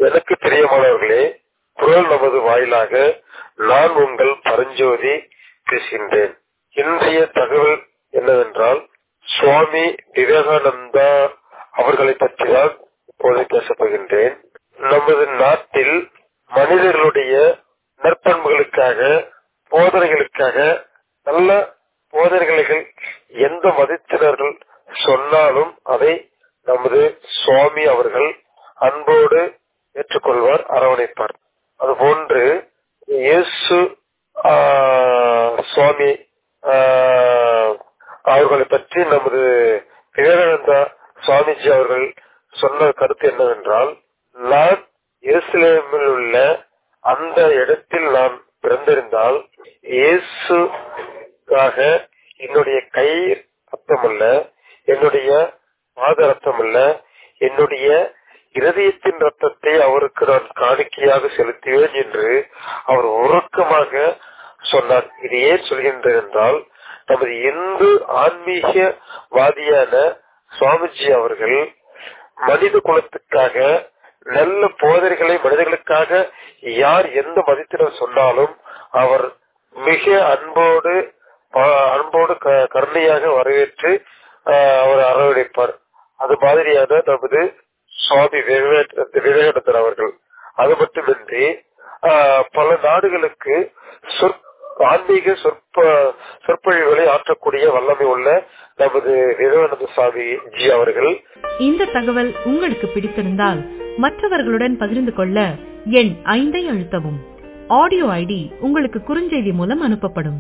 எனக்கு பிரியமானவர்களே குரல் நமது வாயிலாக நான் உங்கள் பரஞ்சோதி பேசுகின்றேன் இன்றைய தகவல் என்னவென்றால் சுவாமி விவேகானந்தா அவர்களை பற்றி தான் இப்போது பேசப்போகின்றேன் நமது நாட்டில் மனிதர்களுடைய நற்பண்புகளுக்காக போதனைகளுக்காக நல்ல போதனைகள் எந்த மதத்தினர்கள் சொன்னாலும் அதை நமது சுவாமி அவர்கள் அன்போடு ஏற்றுக்கொள்வார் அரவணைப்பார் அதுபோன்று இயேசு சுவாமி அவர்களை பற்றி நமது விவேகானந்தா சுவாமிஜி அவர்கள் சொன்ன கருத்து என்னவென்றால் நான் எருசலேமில் உள்ள அந்த இடத்தில் நான் பிறந்திருந்தால் இயேசுக்காக என்னுடைய கை ரத்தம் அல்ல என்னுடைய பாத ரத்தம் அல்ல என்னுடைய இருதயத்தின் ரத்தத்தை அவருக்கு நான் காணிக்கையாக செலுத்துவேன் என்று அவர் உறக்கமாக சொன்னார் இது ஏன் சொல்கின்றது என்றால் நமது இந்து ஆன்மீகவாதியான சுவாமிஜி அவர்கள் மனித குலத்துக்காக நல்ல போதனைகளை மனிதர்களுக்காக யார் எந்த மதத்தினர் சொன்னாலும் அவர் மிக அன்போடு அன்போடு கருணையாக வரவேற்று அவர் அரவணைப்பார் அது மாதிரியான நமது சுவாமி விவேகானந்தர் அவர்கள் அது மட்டுமின்றி பல நாடுகளுக்கு ஆன்மீக சொற்ப சொற்பொழிவுகளை ஆற்றக்கூடிய வல்லமை உள்ள நமது விவேகானந்த சுவாமி ஜி அவர்கள் இந்த தகவல் உங்களுக்கு பிடித்திருந்தால் மற்றவர்களுடன் பகிர்ந்து கொள்ள எண் ஐந்தை அழுத்தவும் ஆடியோ ஐடி உங்களுக்கு குறுஞ்செய்தி மூலம் அனுப்பப்படும்